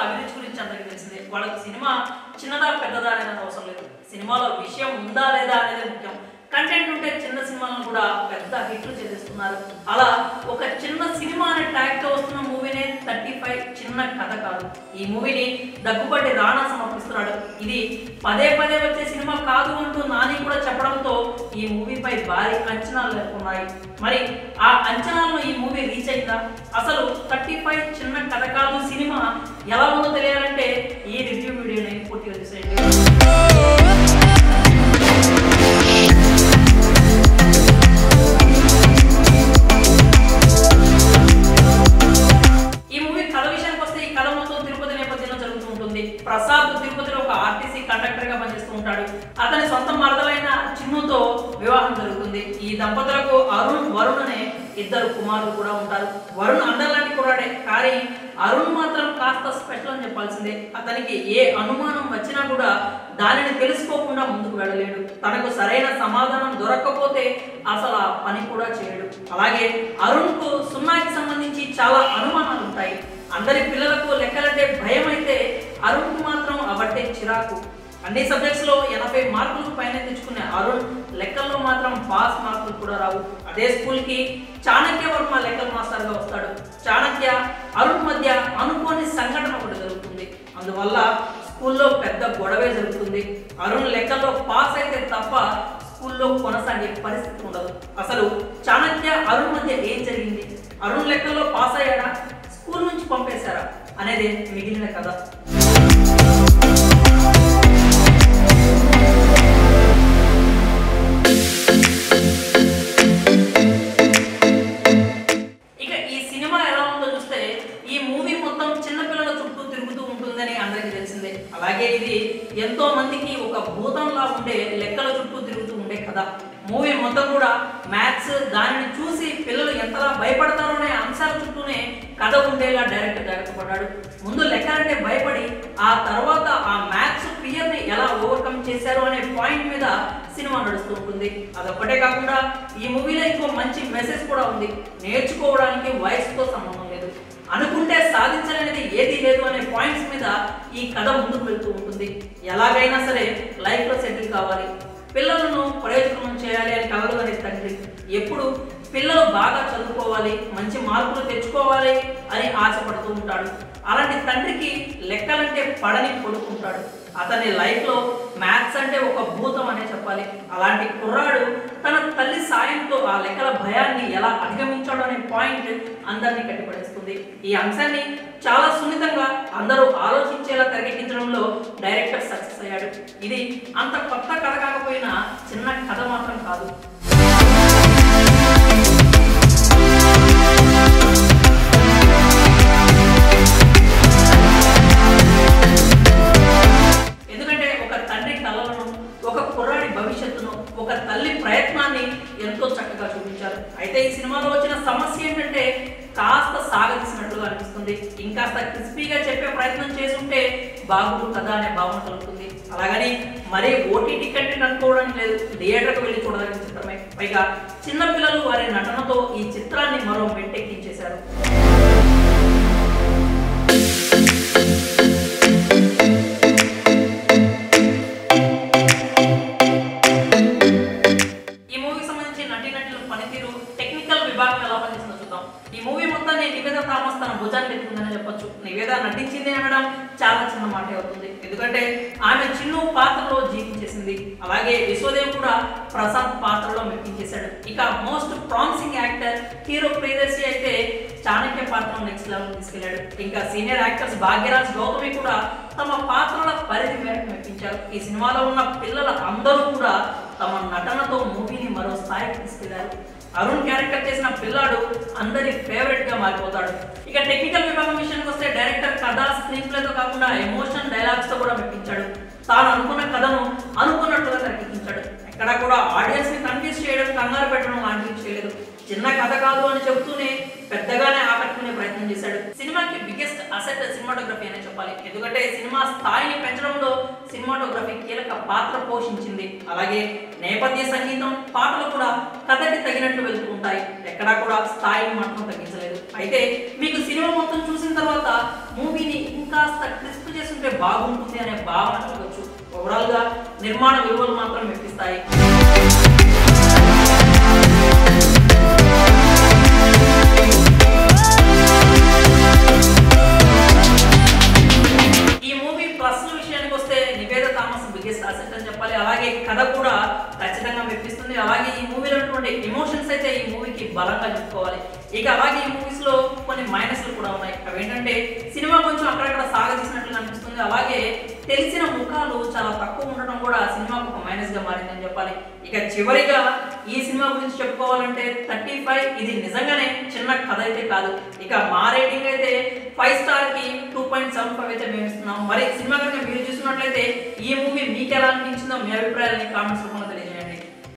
అభిరుచి గురించి అందరికీ తెలిసిందే వాళ్ళకి సినిమా చిన్నదా పెద్దదా అనేది అవసరం లేదు సినిమాలో విషయం ఉందా లేదా అనేది ముఖ్యం కంటెంట్ ఉంటే చిన్న సినిమాలను కూడా పెద్ద హిట్లు చేసేస్తున్నారు అలా ఒక చిన్న సినిమా అనే ట్యాగ్ తో వస్తున్న మూవీనే థర్టీ ఫైవ్ చిన్న కథ కాదు ఈ మూవీని దగ్గుబట్టి రాణా సమర్పిస్తున్నాడు ఇది పదే పదే వచ్చే సినిమా కాదు అంటూ నాని కూడా చెప్పడంతో ఈ మూవీపై భారీ అంచనాలు నెలకొన్నాయి మరి ఆ అంచనాలను ఈ మూవీ రీచ్ అయిందా అసలు థర్టీ ఫైవ్ చిన్న కథ కాదు సినిమా ఎలా ఉందో తెలియాలంటే ఈ రివ్యూ వీడియోని పూర్తిగా చూసేయండి ఈ మూవీ కథ విషయానికి వస్తే ఈ కథ మొత్తం తిరుపతి నేపథ్యంలో జరుగుతూ ఉంటుంది ప్రసాద్ తిరుపతిలో ఒక ఆర్టీసీ కండక్టర్ గా పనిచేస్తూ ఉంటాడు అతని సొంత మరదలైన చిన్నుతో వివాహం జరుగుతుంది ఈ దంపతులకు అరుణ్ వరుణ్ అనే ఇద్దరు కుమారులు కూడా ఉంటారు వరుణ్ అందరిలాంటి కుర్రాడే కానీ అరుణ్ మాత్రం కాస్త స్పెషల్ అని చెప్పాల్సిందే అతనికి ఏ అనుమానం వచ్చినా కూడా దానిని తెలుసుకోకుండా ముందుకు వెళ్ళలేడు తనకు సరైన సమాధానం దొరక్కపోతే అసలు ఆ పని కూడా చేయడు అలాగే అరుణ్ కు సున్నాకి సంబంధించి చాలా అనుమానాలు ఉంటాయి అందరి పిల్లలకు లెక్కలంటే భయం అయితే అరుణ్ కు మాత్రం అవట్టే చిరాకు అన్ని సబ్జెక్ట్స్ లో ఎనభై మార్కులకు పైన తెచ్చుకునే అరుణ్ లెక్కల్లో మాత్రం పాస్ మార్కులు కూడా రావు అదే స్కూల్ కి చాణక్య వర్మ లెక్కల మాస్టర్ గా వస్తాడు చాణక్య అరుణ్ మధ్య అనుకోని సంఘటన ఒకటి జరుగుతుంది అందువల్ల స్కూల్లో పెద్ద గొడవే జరుగుతుంది అరుణ్ లెక్కల్లో పాస్ అయితే తప్ప స్కూల్లో కొనసాగే పరిస్థితి ఉండదు అసలు చాణక్య అరుణ్ మధ్య ఏం జరిగింది అరుణ్ లెక్కల్లో పాస్ అయ్యాడా స్కూల్ నుంచి పంపేశారా అనేది మిగిలిన కథ ఇక ఈ సినిమా ఎలా ఉందో చూస్తే ఈ మూవీ మొత్తం చిన్నపిల్లల చుట్టూ తిరుగుతూ ఉంటుందని అందరికీ తెలిసిందే అలాగే ఇది ఎంతో మందికి ఒక భూతంలా ఉండే లెక్కల చుట్టూ తిరుగుతూ ఉండే కథ మూవీ మొత్తం కూడా మ్యాథ్స్ దానిని చూసి పిల్లలు ఎంతలా భయపడతారో అనే అంశాల చుట్టూనే కథ ఉండేలా డైరెక్టర్ జాగ్రత్త పడ్డాడు ముందు లెక్కలంటే భయపడి ఆ తర్వాత ఆ మ్యాథ్స్ ఫియర్ ని ఎలా ఓవర్కమ్ చేశారు అనే పాయింట్ మీద సినిమా నడుస్తూ ఉంటుంది అదొక్కటే కాకుండా ఈ మూవీలో ఇంకో మంచి మెసేజ్ కూడా ఉంది నేర్చుకోవడానికి వయసుతో సంబంధం లేదు అనుకుంటే సాధించలేనిది ఏది లేదు అనే పాయింట్స్ మీద ఈ కథ ముందుకు వెళ్తూ ఉంటుంది ఎలాగైనా సరే లైఫ్ లో సెటిల్ కావాలి పిల్లలను ప్రయోజనం చేయాలి అని కలలు అనే తండ్రి ఎప్పుడు పిల్లలు బాగా చదువుకోవాలి మంచి మార్కులు తెచ్చుకోవాలి అని ఆశపడుతూ ఉంటాడు అలాంటి తండ్రికి లెక్కలంటే పడని కొడుకుంటాడు అతని లైఫ్లో మ్యాథ్స్ అంటే ఒక భూతం అనే చెప్పాలి అలాంటి కుర్రాడు తన తల్లి సాయంతో ఆ లెక్కల భయాన్ని ఎలా అధిగమించాడు అనే పాయింట్ అందరినీ కట్టిపడేస్తుంది ఈ అంశాన్ని చాలా సున్నితంగా అందరూ ఆలోచించేలా తెరకెక్కించడంలో డైరెక్టర్ సక్సెస్ అయ్యాడు ఇది అంత కొత్త కథ కాకపోయినా చిన్న కథ మాత్రం కాదు ఎందుకంటే ఒక తండ్రి కలలను ఒక కుర్రాడి భవిష్యత్తును ఒక తల్లి ప్రయత్నాన్ని ఎంతో చక్కగా చూపించారు అయితే ఈ సినిమాలో వచ్చిన సమస్య ఏంటంటే కాస్త సాగదీసినట్లుగా అనిపిస్తుంది ఇంకాస్త క్రిస్పీగా చెప్పే ప్రయత్నం చేసుంటే బాగుండు కదా అనే భావన కలుగుతుంది అలాగని మరీ ఓటీటీ కంటెంట్ అనుకోవడానికి లేదు థియేటర్కి వెళ్ళి చూడదగిన చిత్రమే పైగా చిన్నపిల్లలు వారి నటనతో ఈ చిత్రాన్ని మరో మెట్టెక్కించేశారు ఈ మూవీకి సంబంధించి నటీనటుల పనితీరు టెక్నికల్ విభాగం ఎలా పనిచేస్తుందో చూద్దాం ఈ మూవీ మొత్తాన్ని నివేద థామస్ తన భుజాన్ని ఎత్తుకుందని చెప్పొచ్చు నివేద నటించింది అనడం చాలా చిన్న మాట అవుతుంది ఎందుకంటే ఆమె చిన్ను పాత్రలో జీవించేసింది అలాగే విశ్వదేవ్ కూడా ప్రసాద్ పాత్రలో మెప్పించేశాడు ఇక most promising actor hero Priyadarshi అయితే చాణక్య పాత్రను నెక్స్ట్ లెవెల్ తీసుకెళ్లాడు ఇంకా సీనియర్ యాక్టర్స్ భాగ్యరాజ్ గౌతమి కూడా తమ పాత్రల పరిధి మేరకు మెప్పించారు ఈ సినిమాలో ఉన్న పిల్లల అందరూ కూడా తమ నటనతో మూవీని మరో స్థాయికి తీసుకెళ్లారు అరుణ్ క్యారెక్టర్ చేసిన పిల్లాడు అందరి ఫేవరెట్ గా మారిపోతాడు ఇక టెక్నికల్ విభాగం విషయానికి వస్తే డైరెక్టర్ కథ స్క్రీన్ ప్లేతో కాకుండా ఎమోషన్ డైలాగ్స్ తో కూడా మెప్పించాడు తాను అనుకున్న కథను అనుకున్నట్లుగా తెరకెక్కించాడు ఎక్కడా కూడా ఆడియన్స్ ని కన్ఫ్యూజ్ చేయడం కంగారు పెట్టడం లాంటివి చేయలేదు చిన్న కథ కాదు అని చెబుతూనే పెద్దగానే ఆకట్టుకునే ప్రయత్నం చేశాడు సినిమాకి బిగ్గెస్ట్ అసెట్ సినిమాటోగ్రఫీ అనే చెప్పాలి ఎందుకంటే సినిమా స్థాయిని పెంచడంలో సినిమాటోగ్రఫీ కీలక పాత్ర పోషించింది అలాగే నేపథ్య సంగీతం పాటలు కూడా కథకి తగినట్టు వెళ్తూ ఉంటాయి ఎక్కడా కూడా స్థాయిని మాత్రం తగ్గించలేదు అయితే మీకు సినిమా మొత్తం చూసిన తర్వాత మూవీని ఇంకాస్త బాగుంటుంది అనే భావన కలగచ్చు ఓవరాల్ గా నిర్మాణ విలువలు మాత్రం మెప్పిస్తాయి ఈ మూవీ ప్లస్ విషయానికి వస్తే నివేద థామస్ బిగ్గెస్ట్ అసెట్ అని చెప్పాలి అలాగే కథ కూడా ఖచ్చితంగా మెప్పిస్తుంది అలాగే ఈ మూవీలో ఉన్నటువంటి ఎమోషన్స్ అయితే ఈ మూవీకి బలంగా చెప్పుకోవాలి ఇక అలాగే ఈ మూవీస్ లో కొన్ని మైనస్లు కూడా ఉన్నాయి అవి ఏంటంటే సినిమా కొంచెం అక్కడక్కడ సాగదీసినట్లు అనిపిస్తుంది అలాగే తెలిసిన ముఖాలు చాలా తక్కువ ఉండడం కూడా సినిమాకు ఒక మైనస్ గా మారిందని చెప్పాలి ఇక చివరిగా ఈ సినిమా గురించి చెప్పుకోవాలంటే థర్టీ ఫైవ్ ఇది నిజంగానే చిన్న కథ అయితే కాదు ఇక మా రేటింగ్ అయితే ఫైవ్ స్టార్ కి టూ పాయింట్ సెవెన్ ఫైవ్ అయితే మేము ఇస్తున్నాం మరి సినిమా కనుక మీరు చూసినట్లయితే ఈ మూవీ మీకు ఎలా అనిపించిందో మీ అభిప్రాయాలని కామెంట్స్ రూపంలో తెలియజేయండి